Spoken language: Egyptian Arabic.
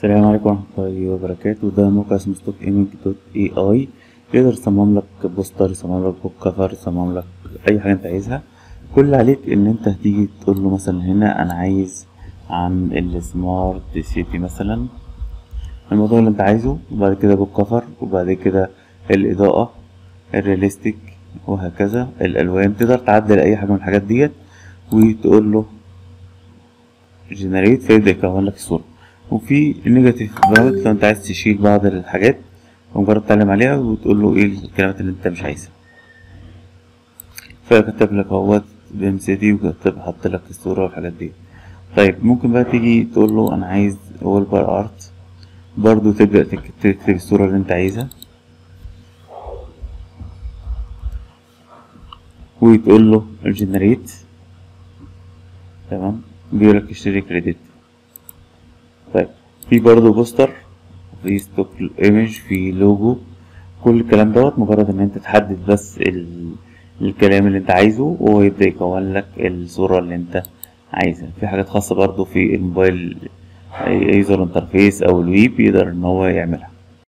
السلام عليكم ورحمة الله وبركاته ده موقع اسمه ستوك ايمنج دوت اي اي يقدر يصمم لك بوستر يصمم لك بوك كفر يصمم لك اي حاجة انت عايزها كل اللي عليك ان انت هتيجي تقول له مثلا هنا انا عايز عن السمارت سيتي مثلا الموضوع اللي انت عايزه وبعد كده بوك كفر وبعد كده الاضاءة الرياليستيك وهكذا الالوان تقدر تعدل اي حاجة من الحاجات ديت وتقول له جنريت فيبدأ يكون لك الصورة وفي نيجاتيف براوت لو انت عايز تشيل بعض الحاجات ومجرد تعلم عليها وتقول له ايه الكلمات اللي انت مش عايزها فكتب لك اهوت بام سيتي وكتب حط لك الصورة والحاجات دي طيب ممكن بقى تيجي تقول له انا عايز وول بار ارت برضو تبدأ تكتب الصورة اللي انت عايزها وتقول له جنريت تمام بيقولك اشتري كريدت طيب في برضه بوستر في ستوك ايمج في لوجو كل الكلام دوت مجرد ان انت تحدد بس ال... الكلام اللي انت عايزه وهو يبدأ يكون لك الصورة اللي انت عايزها في حاجات خاصة برضه في الموبايل يوزر انترفيس او الويب يقدر ان هو يعملها